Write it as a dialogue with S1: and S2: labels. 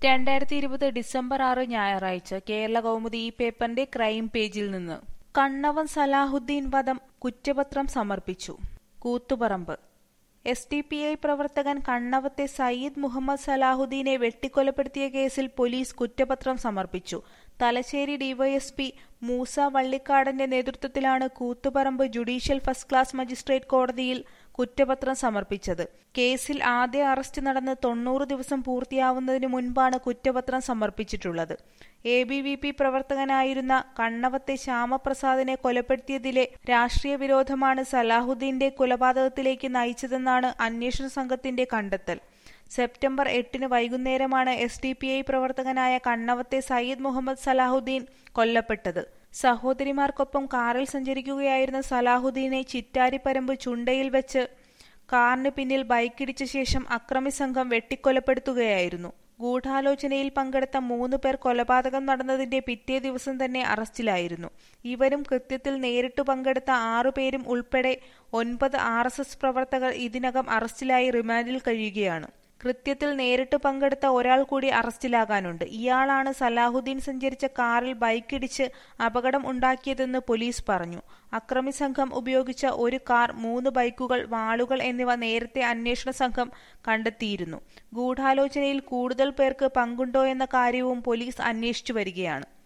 S1: രണ്ടായിരത്തി ഇരുപത് ഡിസംബർ ആറ് ഞായറാഴ്ച കേരള കൗമുദി ഈ പേപ്പറിന്റെ ക്രൈം പേജിൽ നിന്ന് കണ്ണവൻ സലാഹുദ്ദീൻ വധം കുറ്റപത്രം സമർപ്പിച്ചു Koothuparamba S D P I പ്രവർത്തകൻ കണ്ണവത്തെ സയ്യിദ് മുഹമ്മദ് സലാഹുദ്ദീനെ വെട്ടിക്കൊലപ്പെടുത്തിയ കേസിൽ പോലീസ് കുറ്റപത്രം സമർപ്പിച്ചു തലശ്ശേരി ഡിവൈഎസ്പി മൂസ വള്ളിക്കാടന്റെ നേതൃത്വത്തിലാണ് Koothuparamba judicial first class magistrate കോടതിയിൽ കുറ്റപത്രം സമർപ്പിച്ചത് കേസിൽ ആദ്യ അറസ്റ്റ് നടന്ന് തൊണ്ണൂറ് ദിവസം പൂർത്തിയാവുന്നതിന് മുൻപാണ് കുറ്റപത്രം സമർപ്പിച്ചിട്ടുള്ളത് എ ബി വി പി പ്രവർത്തകനായിരുന്ന കണ്ണവത്തെ ശ്യാമപ്രസാദിനെ കൊലപ്പെടുത്തിയതിലെ രാഷ്ട്രീയ വിരോധമാണ് സലാഹുദ്ദീന്റെ കൊലപാതകത്തിലേക്ക് നയിച്ചതെന്നാണ് അന്വേഷണ സംഘത്തിന്റെ കണ്ടെത്തൽ സെപ്റ്റംബർ എട്ടിന് വൈകുന്നേരമാണ് എസ് ഡി പി ഐ പ്രവർത്തകനായ കണ്ണവത്തെ സയ്യിദ് മുഹമ്മദ് സലാഹുദ്ദീൻ കൊല്ലപ്പെട്ടത് സഹോദരിമാർക്കൊപ്പം കാറിൽ സഞ്ചരിക്കുകയായിരുന്ന സലാഹുദ്ദീനെ ചിറ്റാരിപ്പരമ്പ് ചുണ്ടയിൽ വെച്ച് കാറിന് പിന്നിൽ ബൈക്കിടിച്ച ശേഷം അക്രമി സംഘം വെട്ടിക്കൊലപ്പെടുത്തുകയായിരുന്നു ഗൂഢാലോചനയിൽ പങ്കെടുത്ത മൂന്ന് പേർ കൊലപാതകം നടന്നതിന്റെ പിറ്റേ ദിവസം തന്നെ അറസ്റ്റിലായിരുന്നു ഇവരും കൃത്യത്തിൽ നേരിട്ടു പങ്കെടുത്ത ആറുപേരും ഉൾപ്പെടെ ഒൻപത് ആർ പ്രവർത്തകർ ഇതിനകം അറസ്റ്റിലായി റിമാൻഡിൽ കഴിയുകയാണ് കൃത്യത്തിൽ നേരിട്ട് പങ്കെടുത്ത ഒരാൾ കൂടി അറസ്റ്റിലാകാനുണ്ട് ഇയാളാണ് സലാഹുദ്ദീൻ സഞ്ചരിച്ച കാറിൽ ബൈക്കിടിച്ച് അപകടം ഉണ്ടാക്കിയതെന്ന് പോലീസ് പറഞ്ഞു അക്രമി സംഘം ഉപയോഗിച്ച ഒരു കാർ മൂന്ന് ബൈക്കുകൾ വാളുകൾ എന്നിവ നേരത്തെ അന്വേഷണ സംഘം കണ്ടെത്തിയിരുന്നു ഗൂഢാലോചനയിൽ കൂടുതൽ പേർക്ക് പങ്കുണ്ടോ എന്ന കാര്യവും പോലീസ് അന്വേഷിച്ചു വരികയാണ്